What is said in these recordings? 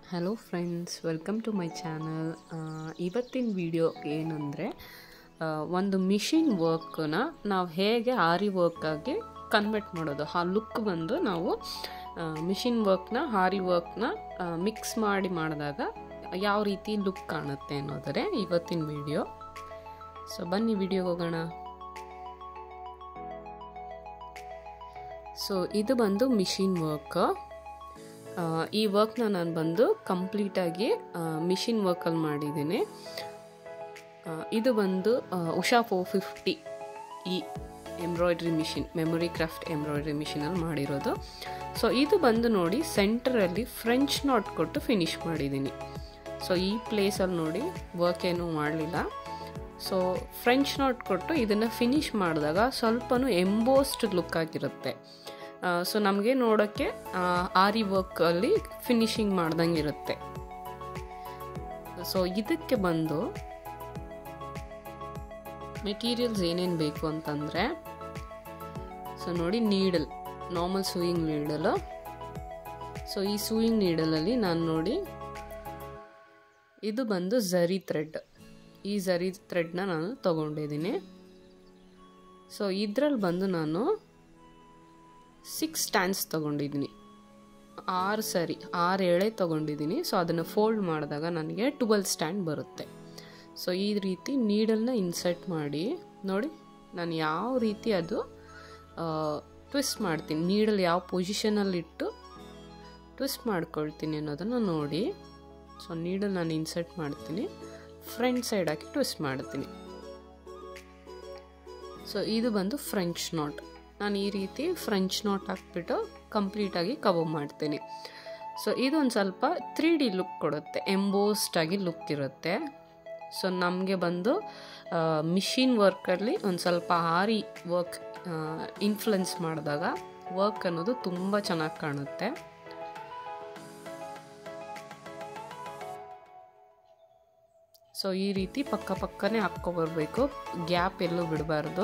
hello friends welcome to my channel ಇವತ್ತಿನ video ಏನಂದರೆ ಒಂದು ಮಿಷಿನ್ ವರ್ಕ್ನ ನಾವು ಹೇಗೆ ಆರಿ ವರ್ಕಾಗಿ ಕನ್ವರ್ಟ್ ಮಾಡೋದು ಆ ಲುಕ್ ಬಂದು ನಾವು ಮಿಷಿನ್ ವರ್ಕ್ನ ಆರಿ ವರ್ಕ್ನ ಮಿಕ್ಸ್ ಮಾಡಿ ಮಾಡಿದಾಗ ಯಾವ ರೀತಿ ಲುಕ್ ಕಾಣುತ್ತೆ ಅನ್ನೋದರೆ ಇವತ್ತಿನ ವಿಡಿಯೋ ಸೊ ಬನ್ನಿ ವಿಡಿಯೋಗೆ ಹೋಗೋಣ ಸೊ ಇದು ಬಂದು ಮಿಷಿನ್ ವರ್ಕ್ ಈ ವರ್ಕ್ನ ನಾನು ಬಂದು ಕಂಪ್ಲೀಟಾಗಿ ಮಿಷಿನ್ ವರ್ಕಲ್ಲಿ ಮಾಡಿದ್ದೀನಿ ಇದು ಬಂದು ಉಷಾ ಫೋರ್ ಫಿಫ್ಟಿ ಈ embroidery machine memory craft embroidery ಮಿಷಿನಲ್ಲಿ ಮಾಡಿರೋದು ಸೊ ಇದು ಬಂದು ನೋಡಿ ಸೆಂಟ್ರಲ್ಲಿ ಫ್ರೆಂಚ್ ನಾಟ್ ಕೊಟ್ಟು ಫಿನಿಶ್ ಮಾಡಿದ್ದೀನಿ ಸೊ ಈ ಪ್ಲೇಸಲ್ಲಿ ನೋಡಿ ವರ್ಕ್ ಏನೂ ಮಾಡಲಿಲ್ಲ ಸೊ ಫ್ರೆಂಚ್ ನಾಟ್ ಕೊಟ್ಟು ಇದನ್ನು ಫಿನಿಶ್ ಮಾಡಿದಾಗ ಸ್ವಲ್ಪನೂ ಎಂಬೋಸ್ಡ್ ಲುಕ್ ಆಗಿರುತ್ತೆ ಸೊ ನಮಗೆ ನೋಡೋಕ್ಕೆ ಆರಿ ವರ್ಕಲ್ಲಿ ಫಿನಿಶಿಂಗ್ ಮಾಡ್ದಂಗೆ ಇರುತ್ತೆ ಸೊ ಇದಕ್ಕೆ ಬಂದು ಮೆಟೀರಿಯಲ್ಸ್ ಏನೇನು ಬೇಕು ಅಂತಂದರೆ ಸೊ ನೋಡಿ needle normal sewing needle so ಈ ಸೂಯಿಂಗ್ ನೀಡಲಲ್ಲಿ ನಾನು ನೋಡಿ ಇದು ಬಂದು ಝರಿ ಥ್ರೆಡ್ ಈ ಝರಿ ಥ್ರೆಡ್ನ ನಾನು ತೊಗೊಂಡಿದ್ದೀನಿ ಸೊ ಇದರಲ್ಲಿ ಬಂದು ನಾನು ಸಿಕ್ಸ್ ಸ್ಟ್ಯಾಂಡ್ಸ್ ತೊಗೊಂಡಿದ್ದೀನಿ ಆರು ಸರಿ ಆರು ಎಳೆ ತೊಗೊಂಡಿದ್ದೀನಿ ಸೊ ಅದನ್ನು ಫೋಲ್ಡ್ ಮಾಡಿದಾಗ ನನಗೆ ಟ್ವೆಲ್ ಸ್ಟ್ಯಾಂಡ್ ಬರುತ್ತೆ ಸೊ ಈ ರೀತಿ ನೀಡಲ್ನ ಇನ್ಸರ್ಟ್ ಮಾಡಿ ನೋಡಿ ನಾನು ಯಾವ ರೀತಿ ಅದು ಟ್ವಿಸ್ಟ್ ಮಾಡ್ತೀನಿ ನೀಡಲ್ ಯಾವ ಪೊಸಿಷನಲ್ಲಿಟ್ಟು ಟ್ವಿಸ್ಟ್ ಮಾಡ್ಕೊಳ್ತೀನಿ ಅನ್ನೋದನ್ನು ನೋಡಿ ಸೊ ನೀಡಲ್ ನಾನು ಇನ್ಸರ್ಟ್ ಮಾಡ್ತೀನಿ ಫ್ರಂಟ್ ಸೈಡ್ ಹಾಕಿ ಟ್ವಿಸ್ಟ್ ಮಾಡ್ತೀನಿ ಸೊ ಇದು ಬಂದು ಫ್ರೆಂಚ್ ನಾಟ್ ನಾನು ಈ ರೀತಿ ಫ್ರೆಂಚ್ ನಾಟ್ ಹಾಕ್ಬಿಟ್ಟು ಕಂಪ್ಲೀಟಾಗಿ ಕವರ್ ಮಾಡ್ತೀನಿ ಸೊ ಇದೊಂದು ಸ್ವಲ್ಪ ತ್ರೀ ಡಿ ಲುಕ್ ಕೊಡುತ್ತೆ ಎಂಬೋಸ್ಟಾಗಿ ಲುಕ್ ಇರುತ್ತೆ ಸೊ ನಮಗೆ ಬಂದು ಮಿಷಿನ್ ವರ್ಕಲ್ಲಿ ಒಂದು ಸ್ವಲ್ಪ ಆರಿ ವರ್ಕ್ ಇನ್ಫ್ಲುಯೆನ್ಸ್ ಮಾಡಿದಾಗ ವರ್ಕ್ ಅನ್ನೋದು ತುಂಬ ಚೆನ್ನಾಗಿ ಕಾಣುತ್ತೆ ಸೊ ಈ ರೀತಿ ಪಕ್ಕ ಪಕ್ಕನೇ ಹಾಕ್ಕೊಬರ್ಬೇಕು ಗ್ಯಾಪ್ ಎಲ್ಲೂ ಬಿಡಬಾರ್ದು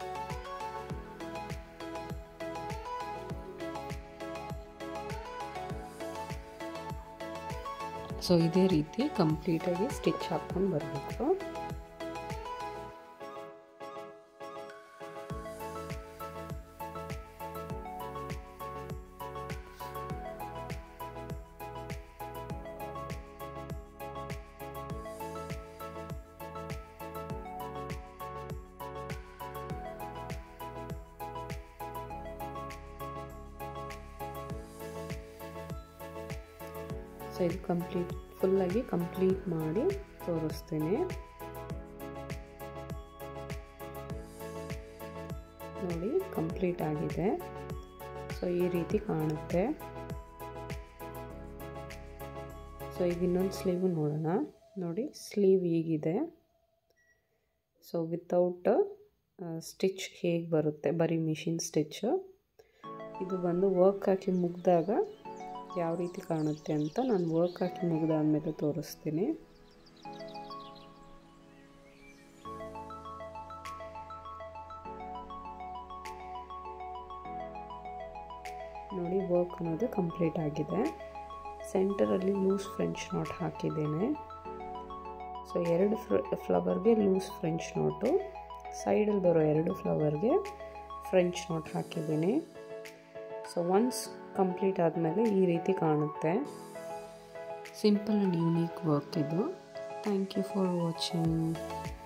ಸೊ ಇದೇ ರೀತಿ ಕಂಪ್ಲೀಟಾಗಿ ಸ್ಟಿಚ್ ಹಾಕ್ಕೊಂಡು ಬರಬೇಕು ಸೊ ಇದು ಕಂಪ್ಲೀಟ್ ಫುಲ್ಲಾಗಿ ಕಂಪ್ಲೀಟ್ ಮಾಡಿ ತೋರಿಸ್ತೀನಿ ನೋಡಿ ಕಂಪ್ಲೀಟ್ ಆಗಿದೆ ಸೊ ಈ ರೀತಿ ಕಾಣುತ್ತೆ ಸೊ ಈಗ ಇನ್ನೊಂದು ಸ್ಲೀವ್ ನೋಡೋಣ ನೋಡಿ ಸ್ಲೀವ್ ಹೀಗಿದೆ ಸೊ ವಿತೌಟ್ ಸ್ಟಿಚ್ ಹೇಗೆ ಬರುತ್ತೆ ಬರೀ ಮಿಷಿನ್ ಸ್ಟಿಚ್ಚು ಇದು ಬಂದು ವರ್ಕ್ ಹಾಕಿ ಮುಗಿದಾಗ ಯಾವ ರೀತಿ ಕಾಣುತ್ತೆ ಅಂತ ನಾನು ವರ್ಕ್ ಹಾಕಿ ಮುಗಿದಾದ್ಮೇಲೆ ತೋರಿಸ್ತೀನಿ ನೋಡಿ ವರ್ಕ್ ಅನ್ನೋದು ಕಂಪ್ಲೀಟ್ ಆಗಿದೆ ಸೆಂಟರಲ್ಲಿ ಲೂಸ್ ಫ್ರೆಂಚ್ ನಾಟ್ ಹಾಕಿದ್ದೇನೆ ಸೊ ಎರಡು ಫ್ಲವರ್ಗೆ ಲೂಸ್ ಫ್ರೆಂಚ್ ನೋಟು ಸೈಡಲ್ಲಿ ಬರೋ ಎರಡು ಫ್ಲವರ್ಗೆ ಫ್ರೆಂಚ್ ನಾಟ್ ಹಾಕಿದ್ದೀನಿ ಸೊ ಒನ್ಸ್ ಕಂಪ್ಲೀಟ್ ಆದಮೇಲೆ ಈ ರೀತಿ ಕಾಣುತ್ತೆ ಸಿಂಪಲ್ ಆ್ಯಂಡ್ ಯೂನಿಕ್ ವರ್ಕ್ ಇದು ಥ್ಯಾಂಕ್ ಯು ಫಾರ್ ವಾಚಿಂಗ್